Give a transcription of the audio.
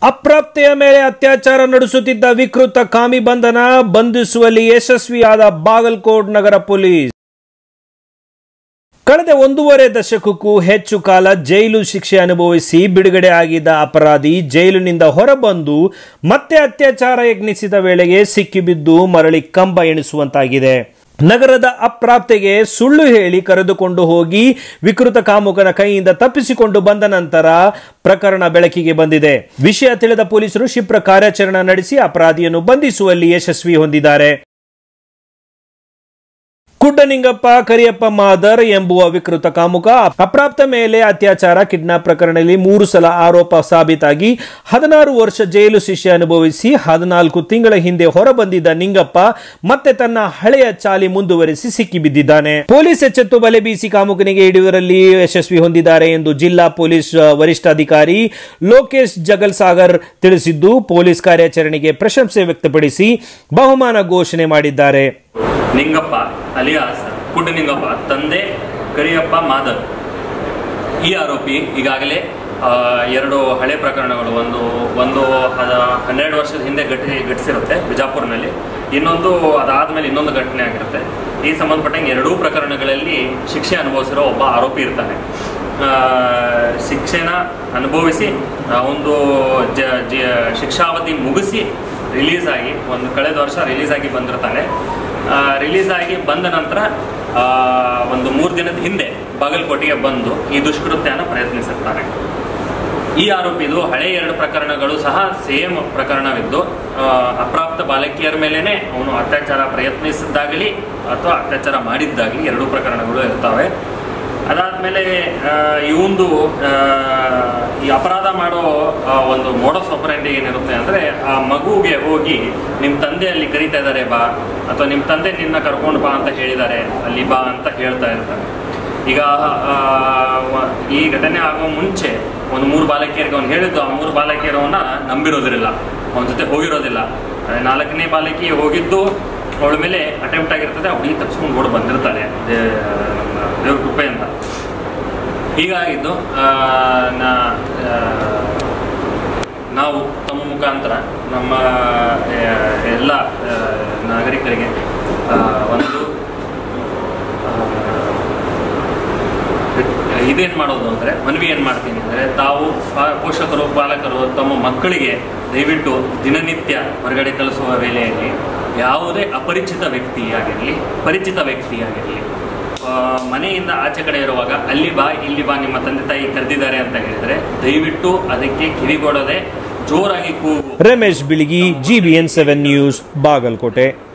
ಅಪ್ರಾಪ್ತೆಯ ಮೇಲೆ ಅತ್ಯಾಚಾರ ನಡೆಸುತ್ತಿದ್ದ ವಿಕೃತ ಕಾಮಿ ಬಂಧನ ಬಂಧಿಸುವಲ್ಲಿ ಯಶಸ್ವಿಯಾದ ಬಾಗಲಕೋಟ್ ನಗರ ಪೊಲೀಸ್ ಕಳೆದ ಒಂದೂವರೆ ದಶಕಕ್ಕೂ ಹೆಚ್ಚು ಕಾಲ ಜೈಲು ಶಿಕ್ಷೆ ಅನುಭವಿಸಿ ಬಿಡುಗಡೆ ಆಗಿದ್ದ ಅಪರಾಧಿ ಜೈಲಿನಿಂದ ಹೊರಬಂದು ಮತ್ತೆ ಅತ್ಯಾಚಾರ ಯತ್ನಿಸಿದ ವೇಳೆಗೆ ಸಿಕ್ಕಿಬಿದ್ದು ಮರಳಿ ಕಂಬ ಎಣಿಸುವಂತಾಗಿದೆ ನಗರದ ಅಪ್ರಾಪ್ತೆಗೆ ಸುಳ್ಳು ಹೇಳಿ ಕರೆದುಕೊಂಡು ಹೋಗಿ ವಿಕೃತ ಕಾಮುಕನ ಕೈಯಿಂದ ತಪ್ಪಿಸಿಕೊಂಡು ಬಂದ ನಂತರ ಪ್ರಕರಣ ಬೆಳಕಿಗೆ ಬಂದಿದೆ ವಿಷಯ ತಿಳಿದ ಪೊಲೀಸರು ಕ್ಷಿಪ್ರ ಕಾರ್ಯಾಚರಣೆ ನಡೆಸಿ ಅಪರಾಧಿಯನ್ನು ಬಂಧಿಸುವಲ್ಲಿ ಯಶಸ್ವಿ ಹೊಂದಿದ್ದಾರೆ ಕುಡ್ಡನಿಂಗಪ್ಪ ಕರಿಯಪ್ಪ ಮಾದರ್ ಎಂಬುವ ವಿಕೃತ ಕಾಮುಕ ಅಪ್ರಾಪ್ತ ಮೇಲೆ ಅತ್ಯಾಚಾರ ಕಿಡ್ನಾಪ್ ಪ್ರಕರಣದಲ್ಲಿ ಮೂರು ಸಲ ಆರೋಪ ಸಾಬೀತಾಗಿ ಹದಿನಾರು ವರ್ಷ ಜೈಲು ಶಿಕ್ಷೆ ಅನುಭವಿಸಿ ಹದಿನಾಲ್ಕು ತಿಂಗಳ ಹಿಂದೆ ಹೊರಬಂದಿದ್ದ ನಿಂಗಪ್ಪ ಮತ್ತೆ ತನ್ನ ಹಳೆಯ ಚಾಲಿ ಮುಂದುವರಿಸಿ ಸಿಕ್ಕಿಬಿದ್ದಿದ್ದಾನೆ ಪೊಲೀಸ್ ಎಚ್ಚೆತ್ತು ಬಲೆ ಬೀಸಿ ಕಾಮುಕನಿಗೆ ಹಿಡಿಯುವರಲ್ಲಿ ಯಶಸ್ವಿ ಹೊಂದಿದ್ದಾರೆ ಎಂದು ಜಿಲ್ಲಾ ಪೊಲೀಸ್ ವರಿಷ್ಠಾಧಿಕಾರಿ ಲೋಕೇಶ್ ಜಗಲ್ ಸಾಗರ್ ತಿಳಿಸಿದ್ದು ಪೊಲೀಸ್ ಕಾರ್ಯಾಚರಣೆಗೆ ಪ್ರಶಂಸೆ ವ್ಯಕ್ತಪಡಿಸಿ ಬಹುಮಾನ ಘೋಷಣೆ ಮಾಡಿದ್ದಾರೆ ನಿಂಗಪ್ಪ ಅಲಿಯಾಸ್ ಕುಡ್ಡ ನಿಂಗಪ್ಪ ತಂದೆ ಕರಿಯಪ್ಪ ಮಾದರ್ ಈ ಆರೋಪಿ ಈಗಾಗಲೇ ಆ, ಎರಡು ಹಳೆ ಪ್ರಕರಣಗಳು ಒಂದು ಒಂದು ಅದ ಹನ್ನೆರಡು ವರ್ಷದ ಹಿಂದೆ ಘಟಿ ಘಟಿಸಿರುತ್ತೆ ಬಿಜಾಪುರ್ನಲ್ಲಿ ಇನ್ನೊಂದು ಅದಾದಮೇಲೆ ಇನ್ನೊಂದು ಘಟನೆ ಆಗಿರುತ್ತೆ ಈ ಸಂಬಂಧಪಟ್ಟಂಗೆ ಎರಡೂ ಪ್ರಕರಣಗಳಲ್ಲಿ ಶಿಕ್ಷೆ ಅನುಭವಿಸಿರೋ ಒಬ್ಬ ಆರೋಪಿ ಇರ್ತಾನೆ ಆ, ಶಿಕ್ಷೆನ ಅನುಭವಿಸಿ ಆ, ಒಂದು ಜ ಜ ಶಿಕ್ಷಾವಧಿ ಮುಗಿಸಿ ರಿಲೀಸ್ ಆಗಿ ಒಂದು ಕಳೆದ ವರ್ಷ ರಿಲೀಸ್ ಆಗಿ ಬಂದಿರ್ತಾನೆ ರಿಲೀಸ್ ಆಗಿ ಬಂದ ನಂತರ ಆ, ಒಂದು ಮೂರು ದಿನದ ಹಿಂದೆ ಬಾಗಲಕೋಟೆಗೆ ಬಂದು ಈ ದುಷ್ಕೃತ್ಯನ ಪ್ರಯತ್ನಿಸಿರ್ತಾನೆ ಈ ಆರೋಪಿದು ಹಳೆ ಎರಡು ಪ್ರಕರಣಗಳು ಸಹ ಸೇಮ್ ಪ್ರಕರಣವಿದ್ದು ಆ, ಅಪ್ರಾಪ್ತ ಬಾಲಕಿಯರ ಮೇಲೇನೆ ಅವನು ಅತ್ಯಾಚಾರ ಪ್ರಯತ್ನಿಸಿದ್ದಾಗಲಿ ಅಥವಾ ಅತ್ಯಾಚಾರ ಮಾಡಿದ್ದಾಗಲಿ ಎರಡೂ ಪ್ರಕರಣಗಳು ಇರ್ತವೆ ಅದಾದಮೇಲೆ ಇವಂದು ಈ ಅಪರಾಧ ಮಾಡೋ ಆ, ಒಂದು ಮೋಡಸ್ ಆಪರೆಂಡಿ ಏನಿರುತ್ತೆ ಅಂದರೆ ಆ ಮಗುಗೆ ಹೋಗಿ ನಿಮ್ಮ ತಂದೆ ಅಲ್ಲಿ ಕರೀತಾ ಇದ್ದಾರೆ ಬಾ ಅಥವಾ ನಿಮ್ಮ ತಂದೆ ನಿನ್ನ ಕರ್ಕೊಂಡು ಬಾ ಅಂತ ಹೇಳಿದ್ದಾರೆ ಅಲ್ಲಿ ಬಾ ಅಂತ ಹೇಳ್ತಾ ಇರ್ತಾನೆ ಈಗ ಆ, ವ- ಈ ಘಟನೆ ಆಗೋ ಮುಂಚೆ ಒಂದು ಮೂರು ಬಾಲಕಿಯರಿಗೆ ಅವ್ನು ಹೇಳಿದ್ದು ಆ ಮೂರು ಬಾಲಕಿಯರು ಅವನ್ನ ನಂಬಿರೋದಿಲ್ಲ ಅವನ ಜೊತೆ ಹೋಗಿರೋದಿಲ್ಲ ಅದೇ ನಾಲ್ಕನೇ ಬಾಲಕಿ ಹೋಗಿದ್ದು ಅವಳ ಮೇಲೆ ಅಟೆಂಪ್ಟ್ ಆಗಿರ್ತದೆ ಆ ಹುಡುಗಿ ತಪ್ಸ್ಕೊಂಡು ಓಡ್ ಬಂದಿರ್ತಾಳೆ ದೇ- ನಮ್ಮ ದೇವ್ರ ಕೃಪೆಯಿಂದ ಹೀಗಾಗಿದ್ದು ಆ, ನಾ- ಆ, ನಾವು ತಮ್ಮ ಮುಖಾಂತರ ನಮ್ಮ ಆ, ಎಲ್ಲ ಆ, ನಾಗರಿಕರಿಗೆ ಆ, ಒಂದು ಆ, ಇದೇನು ಮಾಡೋದು ಅಂದರೆ ಮನವಿ ಏನು ಮಾಡ್ತೀನಿ ಅಂದರೆ ತಾವು ಪಾ- ಪೋಷಕರು ಪಾಲಕರು ತಮ್ಮ ಮಕ್ಕಳಿಗೆ ದಯವಿಟ್ಟು ದಿನನಿತ್ಯ ಹೊರಗಡೆ ಕಳಿಸುವ ವೇಳೆಯಲ್ಲಿ ಯಾವುದೇ ಅಪರಿಚಿತ ವ್ಯಕ್ತಿಯಾಗಿರಲಿ ಪರಿಚಿತ ವ್ಯಕ್ತಿಯಾಗಿರಲಿ ಆ, ಮನೆಯಿಂದ ಆಚೆ ಕಡೆ ಇರುವಾಗ ಅಲ್ಲಿ ಬಾ ಇಲ್ಲಿ ಬಾ ನಿಮ್ಮ ತಂದೆ ತಾಯಿ ಕರೆದಿದ್ದಾರೆ ಅಂತ ಹೇಳಿದರೆ ದಯವಿಟ್ಟು ಅದಕ್ಕೆ ಕಿವಿಗೊಡದೆ ಜೋರಾಗಿ ಕೂಗು Ramesh Bilagi GBN seven news Bagalkot